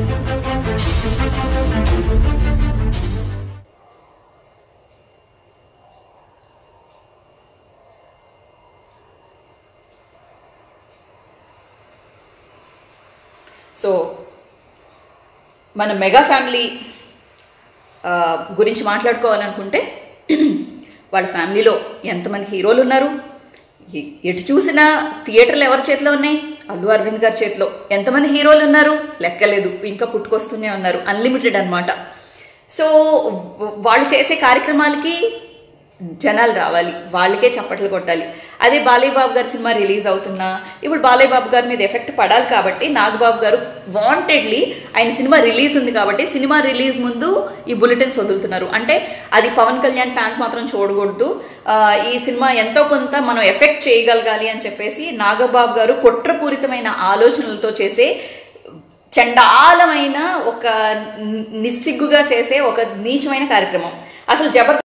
so మన mega family ఆ, గురించి మాట్లాడుకోవాలనుకుంటే వాళ్ళ ఫ్యామిలీలో ఎంతమంది హీరోలు ఉన్నారు ఎ- ఎటు చూసినా థియేటర్లు ఎవరి చేతిలో ఉన్నాయి అల్లు అరవింద్ గారి చేతిలో ఎంతమంది హీరోలు ఉన్నారు లెక్కలేదు ఇంకా పుట్టుకొస్తూనే ఉన్నారు అన్లిమిటెడ్ అన్నమాట సో వ- వాళ్ళు చేసే కార్యక్రమాలకి జనాలు రావాలి వాళ్ళకే చప్పట్లు కొట్టాలి అదే బాలయ్య బాబు గారి సినిమా రిలీజ్ అవుతున్నా ఇప్పుడు బాలయ్య బాబు గారి మీద ఎఫెక్ట్ పడాలి కాబట్టి నాగబాబు గారు వాంటెడ్లీ ఆయన సినిమా రిలీజ్ ఉంది కాబట్టి సినిమా రిలీజ్ ముందు ఈ బులెటిన్స్ వదులుతున్నారు అంటే అది పవన్ కళ్యాణ్ ఫ్యాన్స్ మాత్రం చూడకూడదు ఆ, ఈ సినిమా ఎంతో కొంత మనం ఎఫెక్ట్ చేయగలగాలి అని చెప్పేసి నాగబాబు గారు కుట్రపూరితమైన ఆలోచనలతో చేసే చండాలమైన ఒక ని- నిస్సిగ్గుగా చేసే ఒక నీచమైన కార్యక్రమం అసలు జబర్దస్త్